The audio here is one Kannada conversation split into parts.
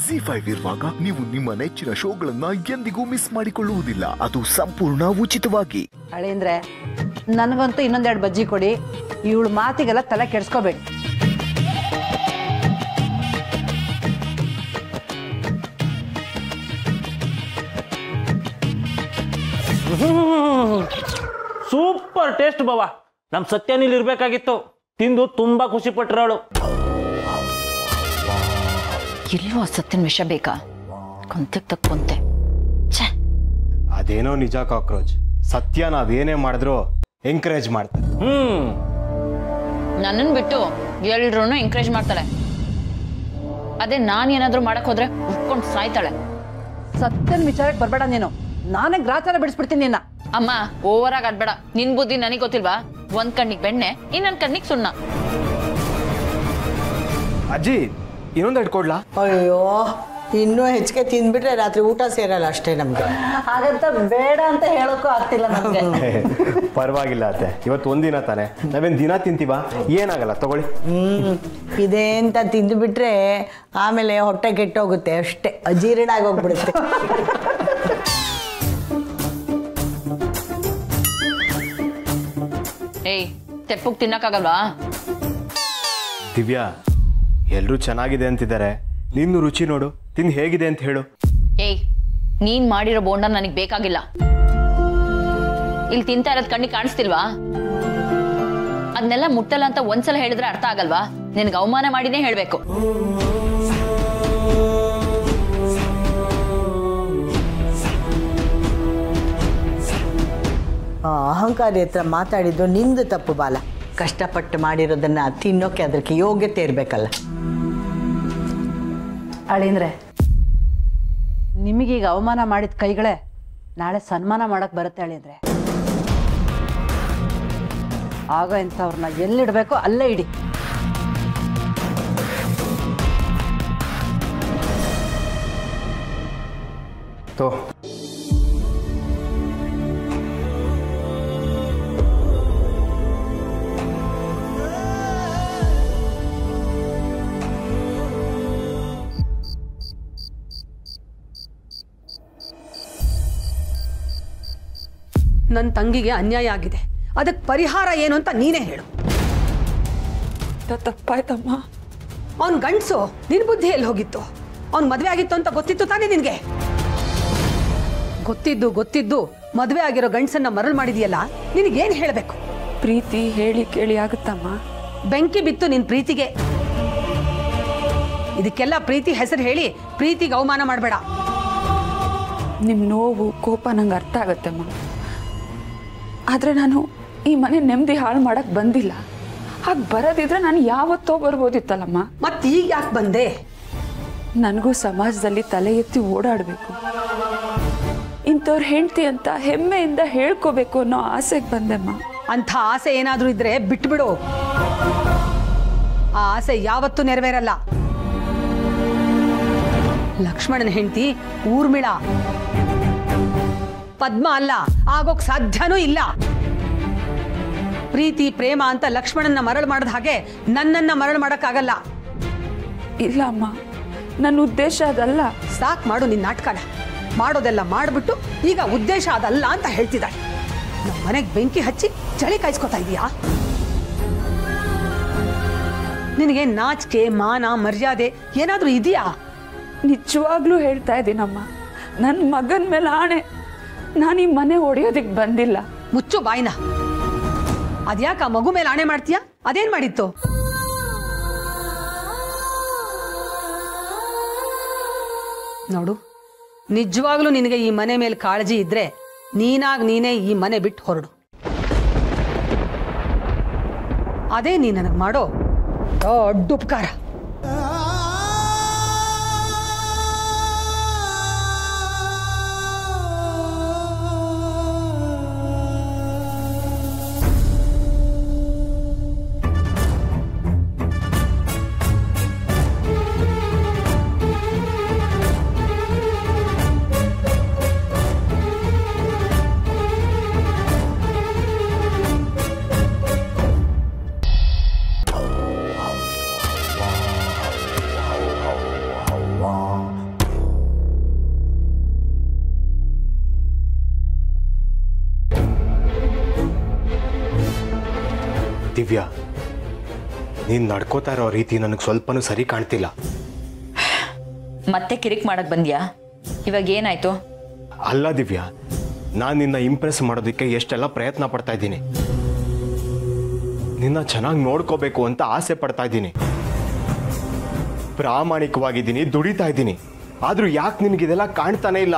ಜಿ ಫೈವ್ ಇರುವಾಗ ನೀವು ನಿಮ್ಮ ನೆಚ್ಚಿನ ಶೋಗಳನ್ನ ಎಂದಿಗೂ ಮಿಸ್ ಮಾಡಿಕೊಳ್ಳುವುದಿಲ್ಲ ಅದು ಸಂಪೂರ್ಣ ಉಚಿತವಾಗಿ ಹಳೇಂದ್ರೆ ನನಗಂತೂ ಇನ್ನೊಂದೆರಡು ಬಜ್ಜಿ ಕೊಡಿ ಇವಳು ಮಾತಿಗೆಲ್ಲ ತಲೆ ಕೆಡ್ಸ್ಕೋಬೇಡಿ ಸೂಪರ್ ಟೇಸ್ಟ್ ಬಾವ ನಮ್ಮ ಸತ್ಯನಿಲ್ ಇರ್ಬೇಕಾಗಿತ್ತು ತಿಂದು ತುಂಬಾ ಖುಷಿ ಪಟ್ರವಳು ಇಲ್ವೋ ಸತ್ತಿನ ವಿಷ ಬೇಕಾ ಕೊಂತೆಗ್ ತಕ್ಕೊಂತೆ ಛೇ ಅದೇನೋ ನಿಜ ಕಾಕ್ರೋಚ್ ಸತ್ಯ ನಾವೇನೇ ಮಾಡಿದ್ರು ಎಂಕರೇಜ್ ಮಾಡ್ತಾರೆ ಹ್ಮ್ ನನ್ನನ್ ಬಿಟ್ಟು ಎಲ್ರೂ ಎಂಕರೇಜ್ ಮಾಡ್ತಾಳೆ ಅದೇ ನಾನ್ ಏನಾದ್ರೂ ಮಾಡಕ್ ಹೋದ್ರೆ ಉಟ್ಕೊಂಡ್ ಸಾಯ್ತಾಳೆ ಸತ್ಯನ ವಿಚಾರಕ್ಕೆ ಬರಬೇಡ ನೀನು ನಾನೇ ಗ್ರಾಚಾರ ಬಿಡಿಸ್ಬಿಡ್ತೀನಿ ನಿನ್ನ ಅಮ್ಮ ಓವರ್ ಆಗಿ ಆಡ್ಬೇಡ ನಿನ್ ಬುದ್ಧಿ ನನಗ್ ಗೊತ್ತಿಲ್ವಾ ಒಂದ್ ಕಣ್ಣಿಗ್ ಬೆಣ್ಣೆ ಇನ್ನೊಂದ್ ಕಣ್ಣಿಗ್ ಸುಣ್ಣ ಅಜ್ಜಿ ಇನ್ನೊಂದು ಕೊಡ್ಲಾ ಅಯ್ಯೋ ಇನ್ನೂ ಹೆಚ್ಚಿಗೆ ತಿಂದ್ಬಿಟ್ರೆ ರಾತ್ರಿ ಊಟ ಸೇರಲ್ಲ ಅಷ್ಟೇ ನಮ್ಗೆ ಹಾಗಂತ ಬೇಡ ಅಂತ ಹೇಳೋಕ್ಕೂ ಆಗ್ತಿಲ್ಲ ನಮ್ಗೆ ಪರವಾಗಿಲ್ಲ ಅತ್ತೆ ಇವತ್ತು ಒಂದಿನ ತಾನೆ ನಾವೇನ್ ದಿನ ತಿಂತೀವ ಏನಾಗಲ್ಲ ತಗೊಳ್ಳಿ ಹ್ಮ್ ಇದೇ ಅಂತ ತಿಂದುಬಿಟ್ರೆ ಆಮೇಲೆ ಹೊಟ್ಟೆ ಕೆಟ್ಟೋಗುತ್ತೆ ಅಷ್ಟೇ ಅಜೀರ್ಣ ಆಗೋಗ್ಬಿಡುತ್ತೆ ಏಯ್ ತೆಪ್ಪಗ್ ತಿನ್ನಕ್ಕಾಗಲ್ವಾ ದಿವ್ಯಾ ಎಲ್ರೂ ಚೆನ್ನಾಗಿದೆ ಅಂತಿದ್ದಾರೆ ನಿನ್ನ ರುಚಿ ನೋಡು ತಿಂದು ಹೇಗಿದೆ ಅಂತ ಹೇಳು ಏಯ್ ನೀನ್ ಮಾಡಿರೋ ಬೋಂಡ ನನಗ್ ಬೇಕಾಗಿಲ್ಲ ಇಲ್ಲಿ ತಿಂತಾ ಇರೋದ್ ಕಣ್ಣಿಗೆ ಕಾಣಿಸ್ತಿಲ್ವಾ ಅದನ್ನೆಲ್ಲ ಮುಟ್ಟಲ್ಲ ಅಂತ ಒಂದ್ಸಲ ಹೇಳಿದ್ರೆ ಅರ್ಥ ಆಗಲ್ವಾ ನಿನ್ಗೆ ಅವಮಾನ ಮಾಡಿನೇ ಹೇಳ್ಬೇಕು ಆ, ಅಹಂಕಾರಿ ಹತ್ರ ಮಾತಾಡಿದ್ದು ನಿಂದು ತಪ್ಪು ಬಾಲ ಕಷ್ಟಪಟ್ಟು ಮಾಡಿರೋದನ್ನ ತಿನ್ನೋಕೆ ಅದಕ್ಕೆ ಯೋಗ್ಯತೆ ಇರಬೇಕಲ್ಲ ಅಳಿಂದ್ರೆ ನಿಮಗೀಗ ಅವಮಾನ ಮಾಡಿದ ಕೈಗಳೇ ನಾಳೆ ಸನ್ಮಾನ ಮಾಡಕ್ ಬರುತ್ತೆ ಅಳಿಂದ್ರೆ ಆಗ ಇಂಥವ್ರನ್ನ ಎಲ್ಲಿಡ್ಬೇಕೋ ಅಲ್ಲೇ ಇಡಿ ತೋ ನನ್ನ ತಂಗಿಗೆ ಅನ್ಯಾಯ ಆಗಿದೆ ಅದಕ್ಕೆ ಪರಿಹಾರ ಏನು ಅಂತ ನೀನೇ ಹೇಳು ತಪ್ಪಾಯ್ತಮ್ಮ ಅವ್ನ್ ಗಂಡ್ಸು ನಿನ್ ಬುದ್ಧಿ ಎಲ್ಲಿ ಹೋಗಿತ್ತು ಅವ್ನ್ ಮದ್ವೆ ಆಗಿತ್ತು ಅಂತ ಗೊತ್ತಿತ್ತು ತಾನೇ ನಿನ್ಗೆ ಗೊತ್ತಿದ್ದು ಗೊತ್ತಿದ್ದು ಮದ್ವೆ ಆಗಿರೋ ಗಂಡ್ಸನ್ನ ಮರಳು ಮಾಡಿದ್ಯಲ್ಲ ನಿನಗೇನ್ ಹೇಳ್ಬೇಕು ಪ್ರೀತಿ ಹೇಳಿ ಕೇಳಿ ಆಗುತ್ತಮ್ಮ ಬೆಂಕಿ ಬಿತ್ತು ನಿನ್ ಪ್ರೀತಿಗೆ ಇದಕ್ಕೆಲ್ಲ ಪ್ರೀತಿ ಹೆಸರು ಹೇಳಿ ಪ್ರೀತಿಗೆ ಅವಮಾನ ಮಾಡಬೇಡ ನಿಮ್ಮ ನೋವು ಕೋಪ ನಂಗೆ ಅರ್ಥ ಆಗತ್ತಮ್ಮ ಆದರೆ ನಾನು ಈ ಮನೆ ನೆಮ್ಮದಿ ಹಾಳು ಮಾಡಕ್ ಬಂದಿಲ್ಲ ಹಾಗೆ ಬರೋದಿದ್ರೆ ನಾನು ಯಾವತ್ತೋ ಬರ್ಬೋದಿತ್ತಲ್ಲಮ್ಮ ಮತ್ ಈಗ ಯಾಕೆ ಬಂದೆ ನನಗೂ ಸಮಾಜದಲ್ಲಿ ತಲೆ ಎತ್ತಿ ಓಡಾಡಬೇಕು ಇಂಥವ್ರ ಹೆಂಡ್ತಿ ಅಂತ ಹೆಮ್ಮೆಯಿಂದ ಹೇಳ್ಕೋಬೇಕು ಅನ್ನೋ ಆಸೆಗೆ ಬಂದೆಮ್ಮ ಅಂಥ ಆಸೆ ಏನಾದ್ರೂ ಇದ್ರೆ ಬಿಟ್ಬಿಡು ಆ ಆಸೆ ಯಾವತ್ತೂ ನೆರವೇರಲ್ಲ ಲಕ್ಷ್ಮಣನ ಹೆಂಡತಿ ಊರ್ಮಿಳ ಪದ್ಮ ಅಲ್ಲ ಆಗೋಕ್ ಸಾಧ್ಯನೂ ಇಲ್ಲ ಪ್ರೀತಿ ಪ್ರೇಮ ಅಂತ ಲಕ್ಷ್ಮಣನ ಮರಳು ಮಾಡಿದ ಹಾಗೆ ನನ್ನನ್ನ ಮರಳು ಮಾಡಕ್ಕಾಗಲ್ಲ ಇಲ್ಲ ಅಮ್ಮ ನನ್ನ ಉದ್ದೇಶ ಅದಲ್ಲ ಸಾಕ್ ಮಾಡು ನಿನ್ನ ನಾಟಕನ ಮಾಡೋದೆಲ್ಲ ಮಾಡ್ಬಿಟ್ಟು ಈಗ ಉದ್ದೇಶ ಅದಲ್ಲ ಅಂತ ಹೇಳ್ತಿದ್ದಾಳೆ ನಮ್ಮ ಮನೆಗೆ ಬೆಂಕಿ ಹಚ್ಚಿ ಚಳಿ ಕಾಯಿಸ್ಕೊತಾ ಇದೀಯಾ ನಿನಗೆ ನಾಚಿಕೆ ಮಾನ ಮರ್ಯಾದೆ ಏನಾದ್ರೂ ಇದೆಯಾ ನಿಜವಾಗ್ಲೂ ಹೇಳ್ತಾ ಇದ್ದೀನಮ್ಮ ನನ್ನ ಮಗನ ಮೇಲೆ ಆಣೆ ನಾನು ಈ ಮನೆ ಹೊಡೆಯೋದಕ್ಕೆ ಬಂದಿಲ್ಲ ಮುಚ್ಚು ಬಾಯ್ನ ಅದ್ಯಾಕ ಆ ಮಗು ಮೇಲೆ ಆಣೆ ಮಾಡ್ತೀಯಾ ಅದೇನ್ ಮಾಡಿತ್ತು ನೋಡು ನಿಜವಾಗ್ಲೂ ನಿನಗೆ ಈ ಮನೆ ಮೇಲೆ ಕಾಳಜಿ ಇದ್ರೆ ನೀನಾಗ್ ನೀನೇ ಈ ಮನೆ ಬಿಟ್ಟು ಹೊರಡು ಅದೇ ನೀ ನನಗೆ ಮಾಡೋ ದೊಡ್ಡ ಉಪಕಾರ ದಿವ್ಯಾ ನೀನು ನಡ್ಕೋತಾ ಇರೋ ರೀತಿ ನನಗೆ ಸ್ವಲ್ಪನೂ ಸರಿ ಕಾಣ್ತಿಲ್ಲ ಮತ್ತೆ ಕಿರಿಕ್ ಮಾಡಕ್ ಬಂದ್ಯಾ ಇವಾಗ ಏನಾಯ್ತು ಅಲ್ಲ ದಿವ್ಯಾ ನಾನು ನಿನ್ನ ಇಂಪ್ರೆಸ್ ಮಾಡೋದಕ್ಕೆ ಎಷ್ಟೆಲ್ಲ ಪ್ರಯತ್ನ ಪಡ್ತಾ ಇದ್ದೀನಿ ನಿನ್ನ ಚೆನ್ನಾಗಿ ನೋಡ್ಕೋಬೇಕು ಅಂತ ಆಸೆ ಪಡ್ತಾ ಇದ್ದೀನಿ ಪ್ರಾಮಾಣಿಕವಾಗಿದ್ದೀನಿ ದುಡಿತಾ ಇದ್ದೀನಿ ಆದ್ರೂ ಯಾಕೆ ನಿನಗಿದೆಲ್ಲ ಕಾಣ್ತಾನೆ ಇಲ್ಲ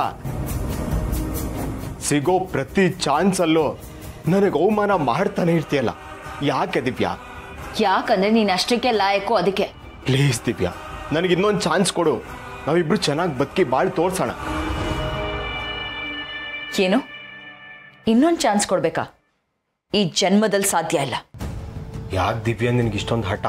ಸಿಗೋ ಪ್ರತಿ ಚಾನ್ಸಲ್ಲೂ ನನಗೆ ಅವಮಾನ ಮಾಡ್ತಾನೆ ಇರ್ತೀಯಲ್ಲ ಯಾಕೆ ದಿವ್ಯಾ ಯಾಕಂದ್ರೆ ನೀನ್ ಅಷ್ಟಕ್ಕೆ ಲಾಯಕ್ಕೂ ಅದಕ್ಕೆ ಪ್ಲೀಸ್ ದಿವ್ಯಾ ನನಗೆ ಇನ್ನೊಂದು ಚಾನ್ಸ್ ಕೊಡು ನಾವಿಬ್ರು ಚೆನ್ನಾಗಿ ಬದುಕಿ ಬಾಳ್ ತೋರ್ಸೋಣ ಏನು ಇನ್ನೊಂದು ಚಾನ್ಸ್ ಕೊಡ್ಬೇಕಾ ಈ ಜನ್ಮದಲ್ಲಿ ಸಾಧ್ಯ ಇಲ್ಲ ಯಾಕೆ ದಿವ್ಯಾ ನಿನಗೆ ಇಷ್ಟೊಂದು ಹಠ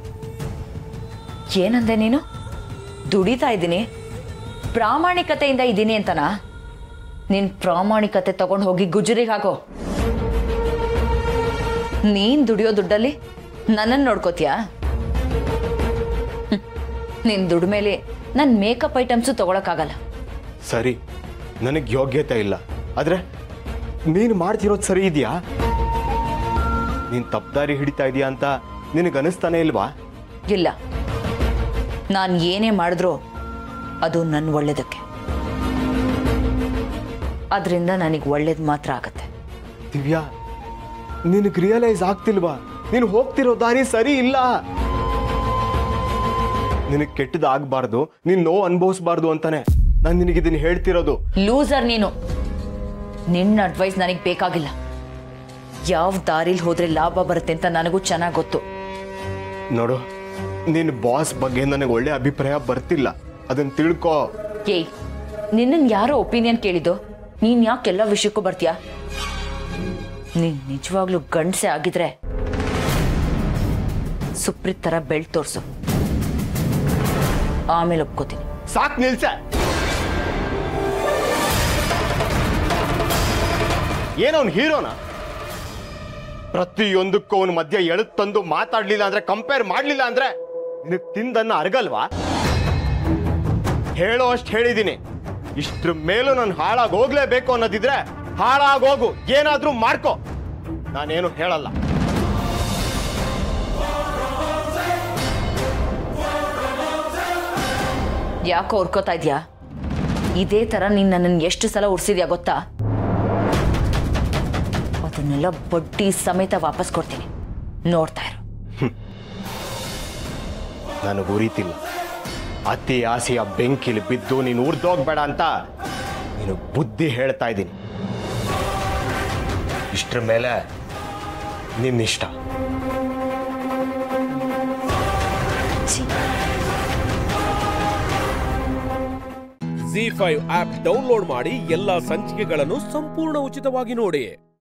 ಏನಂದೆ ನೀನು ದುಡಿತಾ ಇದ್ದೀನಿ ಪ್ರಾಮಾಣಿಕತೆಯಿಂದ ಇದ್ದೀನಿ ಅಂತನಾ ನಿನ್ ಪ್ರಾಮಾಣಿಕತೆ ತಗೊಂಡು ಹೋಗಿ ಗುಜರಿಗೆ ಹಾಕೋ ನೀನ್ ದುಡಿಯೋ ದುಡ್ಡಲ್ಲಿ ನನ್ನನ್ನು ನೋಡ್ಕೋತೀಯಾ ಹ್ಮ್. ನಿನ್ ದುಡ್ಡು ಮೇಲೆ ನನ್ನ ಮೇಕಪ್ ಐಟಮ್ಸು ತಗೊಳಕ್ಕಾಗಲ್ಲ ಸರಿ ನನಗೆ ಯೋಗ್ಯತೆ ಇಲ್ಲ ಆದ್ರೆ ನೀನು ಮಾಡ್ತಿರೋದು ಸರಿ ಇದೆಯಾ ನೀನು ತಪ್ಪದಾರಿ ಹಿಡಿತಾ ಇದೀಯಾ ಅಂತ ನಿನಗೆ ಅನಿಸ್ತಾನೆ ಇಲ್ವಾ ಇಲ್ಲ ನಾನು ಏನೇ ಮಾಡಿದ್ರೂ ಅದು ನನ್ನ ಒಳ್ಳೇದಕ್ಕೆ ಅದರಿಂದ ನನಗೆ ಒಳ್ಳೇದು ಮಾತ್ರ ಆಗತ್ತೆ ದಿವ್ಯಾ ನಿನಗೆ ರಿಯಲೈಸ್ ಆಗ್ತಿಲ್ವಾ ನೀನು ಹೋಗ್ತಿರೋ ದಾರಿ ಸರಿ ಇಲ್ಲ ನಿನಗೆ ಕೆಟ್ಟದಾಗಬಾರ್ದು ನೀನು ನೋವು ಅನುಭವಿಸ್ಬಾರ್ದು ಅಂತಾನೆ ನಾನು ನಿನಗಿದನ್ನು ಹೇಳ್ತಿರೋದು ಲೂಸರ್ ನೀನು ನಿನ್ನ ಅಡ್ವೈಸ್ ನನಗೆ ಬೇಕಾಗಿಲ್ಲ ಯಾವ ದಾರಿಲಿ ಹೋದ್ರೆ ಲಾಭ ಬರುತ್ತೆ ಅಂತ ನನಗೂ ಚೆನ್ನಾಗಿ ಗೊತ್ತು ನೋಡು ನಿನ್ನ ಬಾಸ್ ಬಗ್ಗೆ ನನಗೆ ಒಳ್ಳೆ ಅಭಿಪ್ರಾಯ ಬರ್ತಿಲ್ಲ ಅದನ್ನ ತಿಳ್ಕೊ ಏಯ್ ನಿನ್ನನ್ ಯಾರೋ ಒಪಿನಿಯನ್ ಕೇಳಿದ್ದು ನೀನ್ ಯಾಕೆ ಎಲ್ಲ ವಿಷಯಕ್ಕೂ ಬರ್ತೀಯಾ ನೀನ್ ನಿಜವಾಗ್ಲೂ ಗಂಡ್ಸೆ ಆಗಿದ್ರೆ ಸುಪ್ರೀತ್ ತರ ಬೆಲ್ಟ್ ತೋರ್ಸು ಆಮೇಲೆ ಒಪ್ಕೋತೀನಿ ಸಾಕ್ ನಿಲ್ಸ ಏನವನ್ ಹೀರೋನ ಪ್ರತಿಯೊಂದಕ್ಕೂ ಅವನ ಮಧ್ಯ ಎಳೆದು ತಂದು ಮಾತಾಡ್ಲಿಲ್ಲ ಅಂದ್ರೆ ಕಂಪೇರ್ ಮಾಡ್ಲಿಲ್ಲ ಅಂದ್ರೆ ನಿನಗ್ ತಿಂದನ್ನ ಅರಗಲ್ವಾ ಹೇಳೋ ಅಷ್ಟು ಹೇಳಿದೀನಿ ಇಷ್ಟ್ರ ಮೇಲೂ ನಾನು ಹಾಳಾಗಿ ಹೋಗ್ಲೇಬೇಕು ಅನ್ನೋದಿದ್ರೆ ಹಾಳಾಗೋಗು ಏನಾದ್ರೂ ಮಾಡ್ಕೋ ನಾನೇನು ಹೇಳಲ್ಲ ಯಾಕೋ ಉರ್ಕೋತಾ ಇದ್ಯಾ ಇದೇ ತರ ನೀನ್ ನನ್ನನ್ನು ಎಷ್ಟು ಸಲ ಉರ್ಸಿದ್ಯಾ ಗೊತ್ತಾ ಅದನ್ನೆಲ್ಲ ಬಡ್ಡಿ ಸಮೇತ ವಾಪಸ್ ಕೊಡ್ತೀನಿ ನೋಡ್ತಾ ಇರು ನನಗೆ ಉರಿತಿಲ್ಲ ಅತಿ ಆಸೆಯ ಬೆಂಕಿಲಿ ಬಿದ್ದು ನೀನು ಉರ್ದೋಗ್ಬೇಡ ಅಂತ ನೀನು ಬುದ್ಧಿ ಹೇಳ್ತಾ ಇದ್ದೀನಿ ಇಷ್ಟ್ರ ಮೇಲೆ ನಿನ್ನಿಷ್ಟ ಜಿ ಫೈವ್ ಆಪ್ ಡೌನ್ಲೋಡ್ ಮಾಡಿ ಎಲ್ಲಾ ಸಂಚಿಕೆಗಳನ್ನು ಸಂಪೂರ್ಣ ಉಚಿತವಾಗಿ ನೋಡಿ